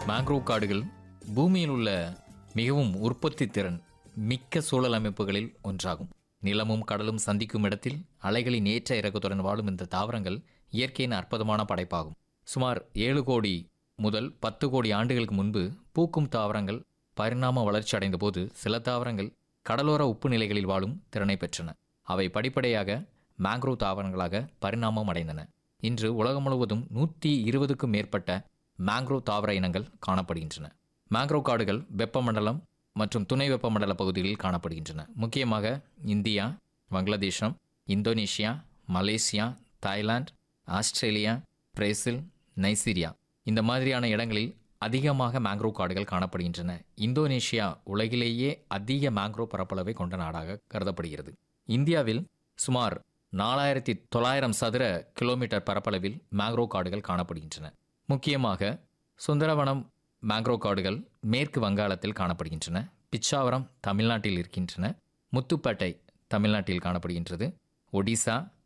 mangrove காடுகள் பூமியில் உள்ள மிகவும் உற்பத்தி திறன் மிக்க சூழல் அமைப்புகளில் ஒன்றாகும் நிலமும் கடலும் சந்திக்கும் இடத்தில் அலைகளின் ஏற்ற இறக்கத்துடன் வாழும் இந்த தாவரங்கள் இயற்கையின் அற்புதமான படைப்பாகும் சுமார் ஏழு கோடி முதல் பத்து கோடி ஆண்டுகளுக்கு முன்பு பூக்கும் தாவரங்கள் பரிணாம வளர்ச்சி அடைந்த போது சில தாவரங்கள் கடலோர உப்பு நிலைகளில் வாழும் திறனை பெற்றன அவை படிப்படியாக மேங்க்ரோவ் தாவரங்களாக பரிணாமம் அடைந்தன இன்று உலகம் முழுவதும் நூற்றி இருபதுக்கும் மேற்பட்ட மேங்க்ரோவ் தாவர இனங்கள் காணப்படுகின்றன மேங்க்ரோவ் காடுகள் வெப்பமண்டலம் மற்றும் துணை வெப்பமண்டல பகுதிகளில் காணப்படுகின்றன முக்கியமாக India Bangladesh Indonesia Malaysia Thailand Australia Brazil Nigeria இந்த மாதிரியான இடங்களில் அதிகமாக மேங்க்ரோவ் காடுகள் காணப்படுகின்றன இந்தோனேஷியா உலகிலேயே அதிக மேங்க்ரோவ் பரப்பளவை கொண்ட நாடாக கருதப்படுகிறது இந்தியாவில் சுமார் நாலாயிரத்தி தொள்ளாயிரம் சதுர கிலோமீட்டர் பரப்பளவில் மேங்க்ரோவ் காடுகள் காணப்படுகின்றன முக்கியமாக சுந்தரவனம் மேங்க்ரோவ் காடுகள் மேற்கு வங்காளத்தில் காணப்படுகின்றன பிச்சாவரம் தமிழ்நாட்டில் இருக்கின்றன முத்துப்பேட்டை தமிழ்நாட்டில் காணப்படுகின்றது ஒடிசா